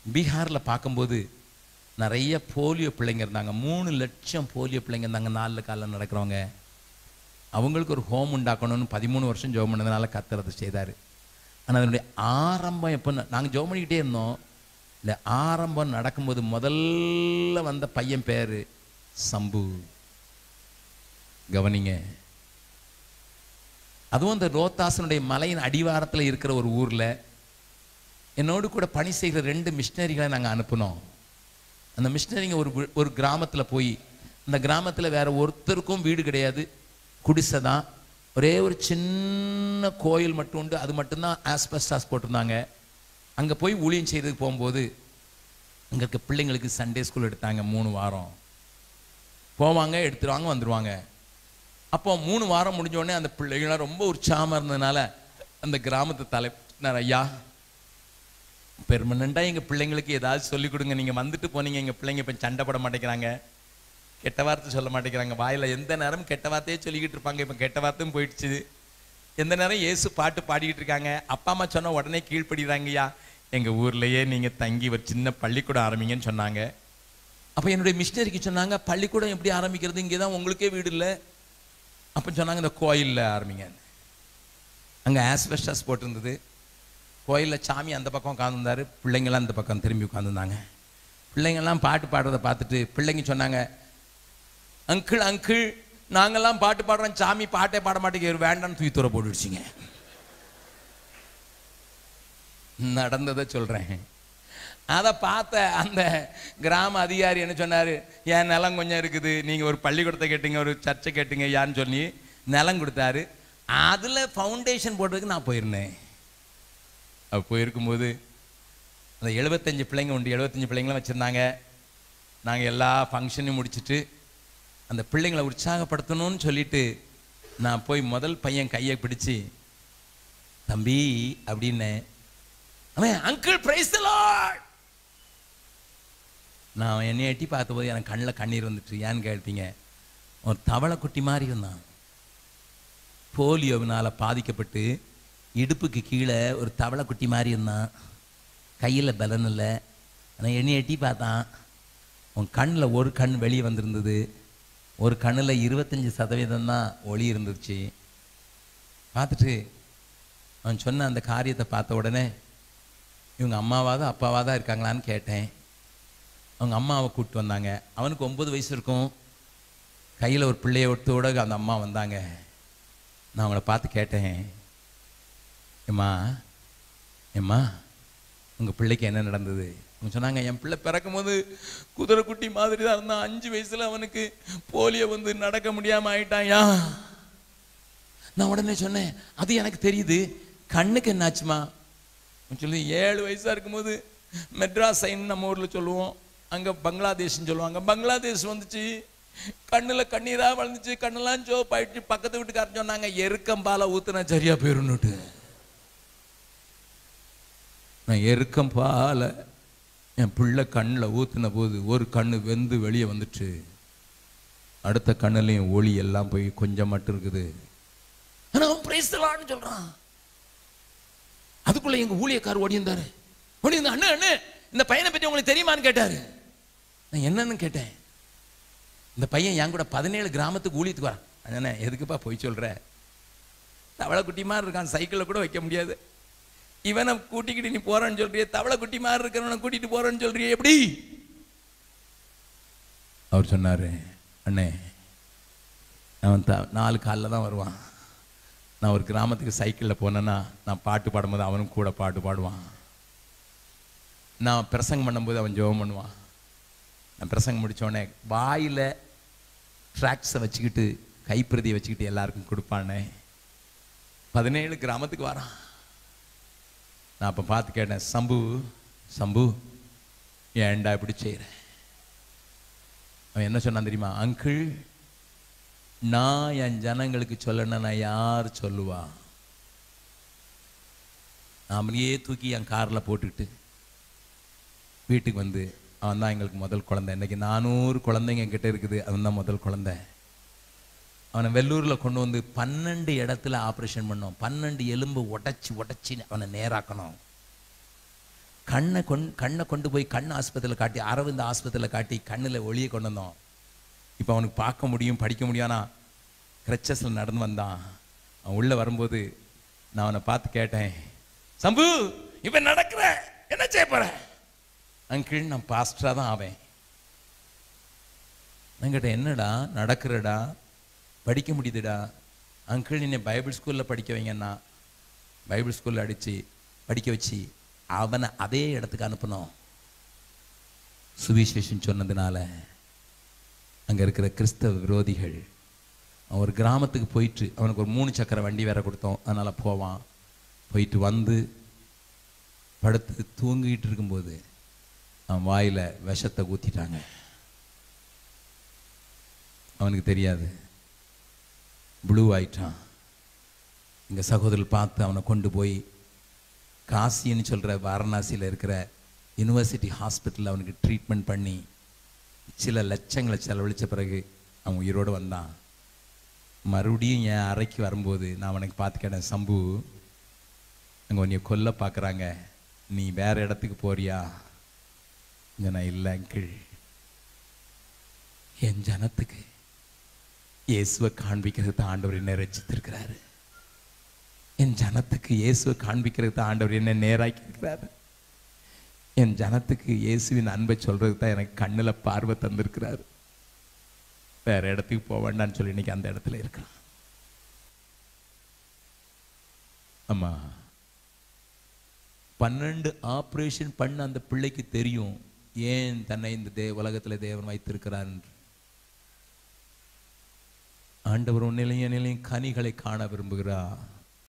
பீகாரில் பார்க்கும்போது நிறைய போலியோ பிள்ளைங்க இருந்தாங்க மூணு லட்சம் போலியோ பிள்ளைங்க இருந்தாங்க நாலில் காலில் நடக்கிறவங்க அவங்களுக்கு ஒரு ஹோம் உண்டாக்கணும்னு பதிமூணு வருஷம் ஜெபம் பண்ணதுனால கத்துறது செய்தார் ஆனால் அதனுடைய ஆரம்பம் எப்போ நாங்கள் ஜெபம் பண்ணிக்கிட்டே இருந்தோம் இல்லை ஆரம்பம் நடக்கும்போது முதல்ல வந்த பையன் பேர் சம்பு கவனிங்க அதுவும் அந்த ரோத்தாசனுடைய மலையின் அடிவாரத்தில் இருக்கிற ஒரு ஊரில் என்னோடு கூட பணி செய்கிற ரெண்டு மிஷினரிகளை நாங்கள் அனுப்புனோம் அந்த மிஷினரிங்க ஒரு வி- ஒரு கிராமத்தில் போய் அந்த கிராமத்தில் வேற ஒருத்தருக்கும் வீடு கிடையாது குடிசை தான் ஒரே ஒரு சின்ன கோயில் மட்டும் உண்டு அது மட்டும்தான் ஆஸ்பெஸ்டாஸ் போட்டிருந்தாங்க அங்கே போய் ஊழியம் செய்யறதுக்கு போகும்போது அங்கே இருக்க பிள்ளைங்களுக்கு சண்டே ஸ்கூல் எடுத்தாங்க மூணு வாரம் போவாங்க எடுத்துருவாங்க வந்துடுவாங்க அப்போ மூணு வாரம் முடிஞ்ச உடனே அந்த பிள்ளைங்களாம் ரொம்ப உற்சாகமாக இருந்ததுனால அந்த கிராமத்து தலைவர் ஐயா பெர்மனண்டாக எங்கள் பிள்ளைங்களுக்கு ஏதாவது சொல்லிக் கொடுங்க நீங்கள் வந்துட்டு போனீங்க எங்கள் பிள்ளைங்க இப்போ சண்டை போட மாட்டேங்கிறாங்க கெட்ட வார்த்தை சொல்ல மாட்டேங்கிறாங்க வாயில் எந்த நேரம் கெட்ட வார்த்தையே சொல்லிக்கிட்டு இருப்பாங்க இப்போ கெட்ட வார்த்தையும் போயிடுச்சு எந்த நேரம் இயேசு பாட்டு பாடிக்கிட்டு இருக்காங்க அப்பா அம்மா சொன்ன உடனே கீழ்ப்படிறாங்கய்யா எங்கள் ஊர்லயே நீங்கள் தங்கி ஒரு சின்ன பள்ளிக்கூடம் ஆரம்பிங்கன்னு சொன்னாங்க அப்போ என்னுடைய மிஷினரிக்கு சொன்னாங்க பள்ளிக்கூடம் எப்படி ஆரம்பிக்கிறது இங்கே தான் உங்களுக்கே வீடு இல்லை அப்போ சொன்னாங்க இந்த கோயிலில் ஆரம்பிங்க அங்கே ஆஸ்பெஸ்டஸ் போட்டிருந்தது கோயிலில் சாமி அந்த பக்கம் உட்காந்துருந்தாரு பிள்ளைங்களாம் இந்த பக்கம் திரும்பி உட்காந்துருந்தாங்க பிள்ளைங்கெல்லாம் பாட்டு பாடுறதை பார்த்துட்டு பிள்ளைங்க சொன்னாங்க அங்கிள் அங்கிள் நாங்கெல்லாம் பாட்டு பாடுறோம் சாமி பாட்டே பாட மாட்டேங்குது வேண்டாம்னு தூக்கி தூர போட்டுடுச்சிங்க நடந்ததை சொல்கிறேன் அதை பார்த்த அந்த கிராம அதிகாரி என்ன சொன்னார் என் நிலம் கொஞ்சம் இருக்குது நீங்கள் ஒரு பள்ளிக்கூடத்தை கேட்டீங்க ஒரு சர்ச்சை கேட்டீங்க யான்னு சொல்லி நிலம் கொடுத்தாரு அதில் ஃபவுண்டேஷன் போடுறதுக்கு நான் போயிருந்தேன் அப்போ போயிருக்கும்போது அந்த எழுபத்தஞ்சு பிள்ளைங்க உண்டு எழுபத்தஞ்சு பிள்ளைங்களும் வச்சுருந்தாங்க நாங்கள் எல்லா ஃபங்க்ஷனையும் முடிச்சிட்டு அந்த பிள்ளைங்களை உற்சாகப்படுத்தணும்னு சொல்லிட்டு நான் போய் முதல் பையன் கையை பிடிச்சு தம்பி அப்படின்னேன் அவன் அங்கிள் பிரைஸ் நான் என்னை எட்டி பார்த்தபோது எனக்கு கண்ணில் கண்ணீர் வந்துட்டு ஏன்னு கேட்பீங்க ஒரு தவளை குட்டி மாதிரி இருந்தான் போலியோவினால் பாதிக்கப்பட்டு இடுப்புக்கு கீழே ஒரு தவளை குட்டி மாதிரி இருந்தான் கையில் பலன் இல்லை ஆனால் என்னை எட்டி பார்த்தான் உன் கண்ணில் ஒரு கண் வெளியே வந்திருந்தது ஒரு கண்ணில் இருபத்தஞ்சி சதவீதம் தான் ஒளி இருந்துச்சு பார்த்துட்டு அவன் சொன்ன அந்த காரியத்தை பார்த்த உடனே இவங்க அம்மாவாதான் அப்பாவாதான் இருக்காங்களான்னு கேட்டேன் அவங்க அம்மாவை கூப்பிட்டு வந்தாங்க அவனுக்கு ஒன்பது வயசு இருக்கும் கையில் ஒரு பிள்ளைய ஒட்டோட அந்த அம்மா வந்தாங்க நான் அவங்கள பார்த்து கேட்டேன் ஏம்மா ஏம்மா உங்கள் பிள்ளைக்கு என்ன நடந்தது அவங்க சொன்னாங்க என் பிள்ளை பிறக்கும்போது குதிரை குட்டி மாதிரி தான் இருந்தான் அஞ்சு வயசுல அவனுக்கு போலியோ வந்து நடக்க முடியாம ஆயிட்டாயா நான் உடனே சொன்னேன் அது எனக்கு தெரியுது கண்ணுக்கு என்னாச்சுமா அவன் சொல்லி ஏழு வயசா இருக்கும்போது மெட்ராஸ் சைன் நம்ம ஊர்ல சொல்லுவோம் அங்க பங்களாதேஷ்னு சொல்லுவாங்க பங்களாதேஷ் வந்துச்சு கண்ணுல கண்ணீரா வளர்ந்துச்சு கண்ணெல்லாம் சோப்பாயிடுச்சு பக்கத்து வீட்டுக்காரன் சொன்னாங்க எருக்கம்பால ஊத்துனா சரியா போயிருன்னுட்டு நான் எருக்கம் பால என் பிள்ளை கண்ணில் ஊற்றின போது ஒரு கண்ணு வெந்து வெளியே வந்துச்சு அடுத்த கண்ணுலையும் ஒளி எல்லாம் போய் கொஞ்சம் மட்டும் இருக்குது ஆனா அவன் பிரைஸ்தலான்னு சொல்றான் அதுக்குள்ள எங்க ஊழியக்காரர் ஓடி இருந்தாரு ஓடி இருந்தா அண்ணே அண்ணே இந்த பையனை பத்தி உங்களுக்கு தெரியுமான்னு கேட்டாரு நான் என்னன்னு கேட்டேன் இந்த பையன் என் கூட பதினேழு கிராமத்துக்கு ஊழியத்துக்கு வரான் அண்ணே எதுக்குப்பா போய் சொல்ற தவளை குட்டி மாதிரி இருக்கான் சைக்கிளில் கூட வைக்க முடியாது இவனை கூட்டிக்கிட்டு நீ போறேன்னு சொல்றியே தவளை குட்டி மாதிரி இருக்கிறவனை கூட்டிட்டு போறேன்னு சொல்றியே எப்படி அவர் சொன்னாரு அண்ணே அவன் த நாலு காலில் தான் வருவான் நான் ஒரு கிராமத்துக்கு சைக்கிளில் போனேன்னா நான் பாட்டு பாடும்போது அவனும் கூட பாட்டு பாடுவான் நான் பிரசங்கம் பண்ணும்போது அவன் ஜெபம் பண்ணுவான் நான் பிரசங்கம் முடிச்ச உடனே வாயில் ட்ராக்ஸை வச்சுக்கிட்டு கைப்பிரதியை வச்சுக்கிட்டு எல்லாருக்கும் கொடுப்பானே பதினேழு கிராமத்துக்கு வரான் நான் அப்போ பார்த்து கேட்டேன் சம்பு சம்பு ஏன்டா இப்படி செய்கிற அவன் என்ன சொன்னான் தெரியுமா அங்கிள் நான் என் ஜனங்களுக்கு சொல்லணும் நான் யார் சொல்லுவா நான் அப்படியே தூக்கி என் காரில் போட்டுக்கிட்டு வீட்டுக்கு வந்து அவன் தான் எங்களுக்கு முதல் குழந்தை இன்னைக்கு நானூறு குழந்தைங்க என்கிட்ட இருக்குது அவன் தான் முதல் குழந்தை அவனை வெள்ளூரில் கொண்டு வந்து பன்னெண்டு இடத்துல ஆப்ரேஷன் பண்ணோம் பன்னெண்டு எலும்பு உடைச்சி உடைச்சி அவனை நேராக்கணும் கண்ணை கொண் கண்ணை கொண்டு போய் கண் ஆஸ்பத்திரியில் காட்டி அரவிந்த் ஆஸ்பத்திரியில் காட்டி கண்ணில் ஒளியை கொண்டு வந்தோம் இப்போ அவனுக்கு பார்க்க முடியும் படிக்க முடியும் ஆனால் கிரச்சஸில் நடந்து வந்தான் அவன் உள்ளே வரும்போது நான் அவனை பார்த்து கேட்டேன் சம்பு இப்போ நடக்கிற என்ன செய்ய போற அங்கிள் நான் பாஸ்டராக தான் ஆவேன் நான் கேட்டேன் என்னடா நடக்கிறடா படிக்க முடியுதுடா அங்கிள் என்னை பைபிள் ஸ்கூலில் படிக்க வைங்கண்ணா பைபிள் ஸ்கூலில் அடித்து படிக்க வச்சு அவனை அதே இடத்துக்கு அனுப்பணும் சுவிசேஷம் சொன்னதுனால அங்கே இருக்கிற கிறிஸ்தவ விரோதிகள் அவன் ஒரு கிராமத்துக்கு போயிட்டு அவனுக்கு ஒரு மூணு சக்கர வண்டி வேற கொடுத்தோம் அதனால் போவான் போயிட்டு வந்து படுத்து தூங்கிட்டு இருக்கும்போது அவன் வாயில் விஷத்தை ஊற்றிட்டாங்க அவனுக்கு தெரியாது ப்ளூ ஆயிட்டான் எங்கள் சகோதரர் பார்த்து அவனை கொண்டு போய் காசின்னு சொல்கிற வாரணாசியில் இருக்கிற யுனிவர்சிட்டி ஹாஸ்பிட்டலில் அவனுக்கு ட்ரீட்மெண்ட் பண்ணி சில லட்சங்களை செலவழித்த பிறகு அவன் உயிரோடு வந்தான் மறுபடியும் என் அறைக்கு வரும்போது நான் அவனுக்கு பார்த்து கேட்டேன் சம்பு அங்கே உன்னைய கொல்ல பார்க்குறாங்க நீ வேற இடத்துக்கு போறியா இங்க நான் இல்லை அங்கிள் என் ஜனத்துக்கு இயேசுவை காண்பிக்கிறது தான் ஆண்டவர் என்ன ரசித்திருக்கிறாரு என் ஜனத்துக்கு இயேசுவை காண்பிக்கிறது தான் ஆண்டவர் என்ன நேராக்கி இருக்கிறாரு என் ஜனத்துக்கு இயேசுவின் அன்பை சொல்றது தான் எனக்கு கண்ணில் பார்வை தந்திருக்கிறாரு வேற இடத்துக்கு போக வேண்டாம்னு சொல்லி இன்னைக்கு அந்த இடத்துல இருக்கலாம் ஆமா பன்னெண்டு ஆபரேஷன் பண்ண அந்த பிள்ளைக்கு தெரியும் ஏன் தன்னை இந்த தே உலகத்துல தேவன் வைத்திருக்கிறார் என்று ஆண்டவர் உன்னிலையும் என்னிலையும் கனிகளை காண விரும்புகிறார்